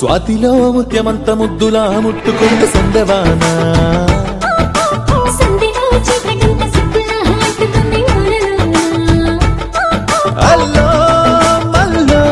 స్వాతిలో ముత్యమంత ముద్దులా ముట్టుకుంటే సందవానా సంధిలో చీకటంత సిగ్గులా అంటుకుంది ఊరలోన. అల్లో మల్లో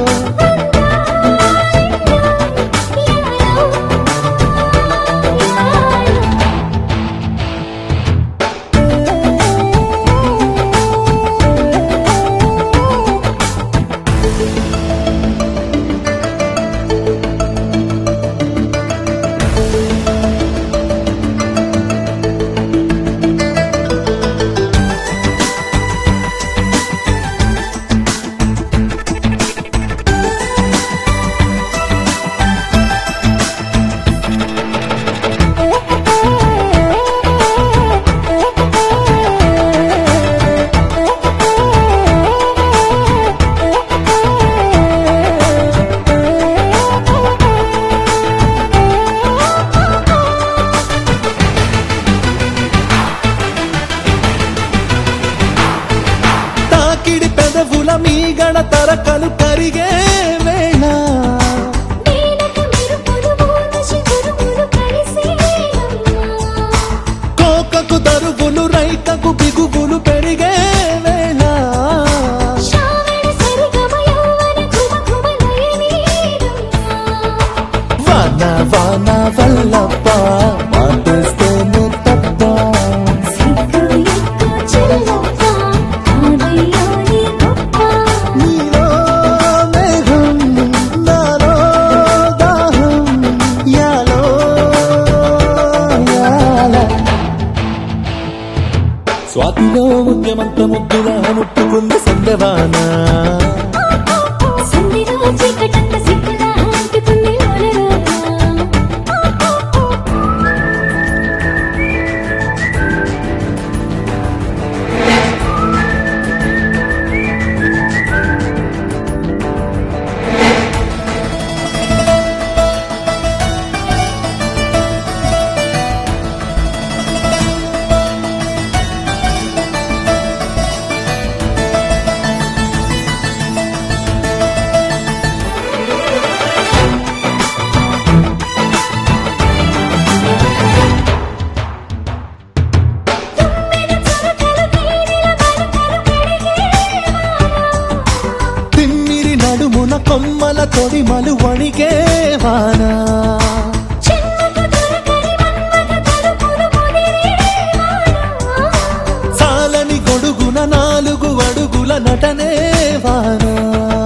తాకిడి పెదవుల మీగడ తరకలు కరిగే వేళ నీలక మెరుపులు ఊర్వశి గురువులు కలిసేనమ్మా. కోకకు దరువులు రైతకు బిగువులు పెరిగే వేళ శ్రావణ సరిగమ యౌవన ఘుమ ఘుమ లయనీరమ్మా. వాన వాన వల్లప్ప మాటేస్తేనే తప్ప సిగ్గు ఎక్కు చిల్లప్ప, కాదయ్యాలి గొప్ప. నీలో మేఘం నాలో దాహం యాలో యాల స్వాతిలో ముద్యమంత ముద్దులా ముట్టుకుంది సందవానా సంధిలో చీకటంత సిగ్గులా అంటుకుంది ఊరలోన. తిమ్మిరి నడుమున కొమ్మల తొడిమలు వణికే వానా సాలని గొడుగున నాలుగు అడుగుల నటనే వానా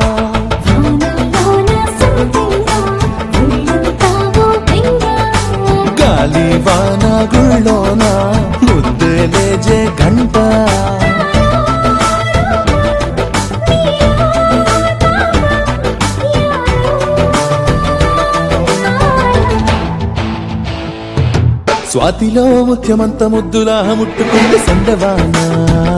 గాలి వాన గుళ్ళోన ముద్దే లేజే గంట స్వాతిలో ముఖ్యమంత ముద్దులా ముట్టుకుంటే సందవానా